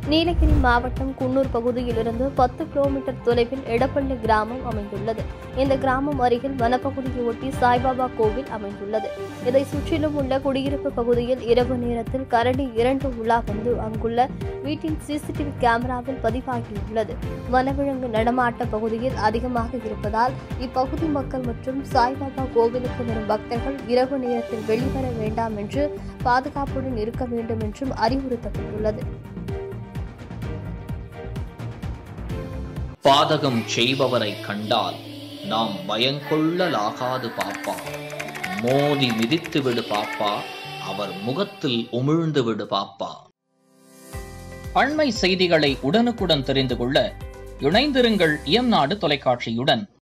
நீலகிரி மாவட்டம் குன்னூர் பகுதியிலிருந்து பத்து கிலோமீட்டர் தொலைவில் எடப்பள்ளி கிராமம் அமைந்துள்ளது இந்த கிராமம் அருகில் வனப்பகுதியை ஒட்டி சாய்பாபா கோவில் அமைந்துள்ளது இதை சுற்றிலும் உள்ள குடியிருப்பு பகுதியில் இரவு நேரத்தில் கரடி இரண்டு உலா வந்து அங்குள்ள வீட்டின் சிசிடிவி கேமராவில் பதிவாகியுள்ளது வனவிலங்கு நடமாட்ட பகுதியில் அதிகமாக இருப்பதால் இப்பகுதி மக்கள் மற்றும் சாய்பாபா கோவிலுக்கு வரும் பக்தர்கள் இரவு நேரத்தில் வெளிவர வேண்டாம் என்று பாதுகாப்புடன் இருக்க வேண்டும் என்றும் அறிவுறுத்தப்பட்டுள்ளது பாதகம் செய்பவரை கண்டால் நாம் பயங்கொள்ளலாகாது பாப்பா மோதி மிதித்து விடு பாப்பா அவர் முகத்தில் உமிழ்ந்து விடு பாப்பா அண்மை செய்திகளை உடனுக்குடன் தெரிந்து கொள்ள இணைந்திருங்கள் இயம்நாடு தொலைக்காட்சியுடன்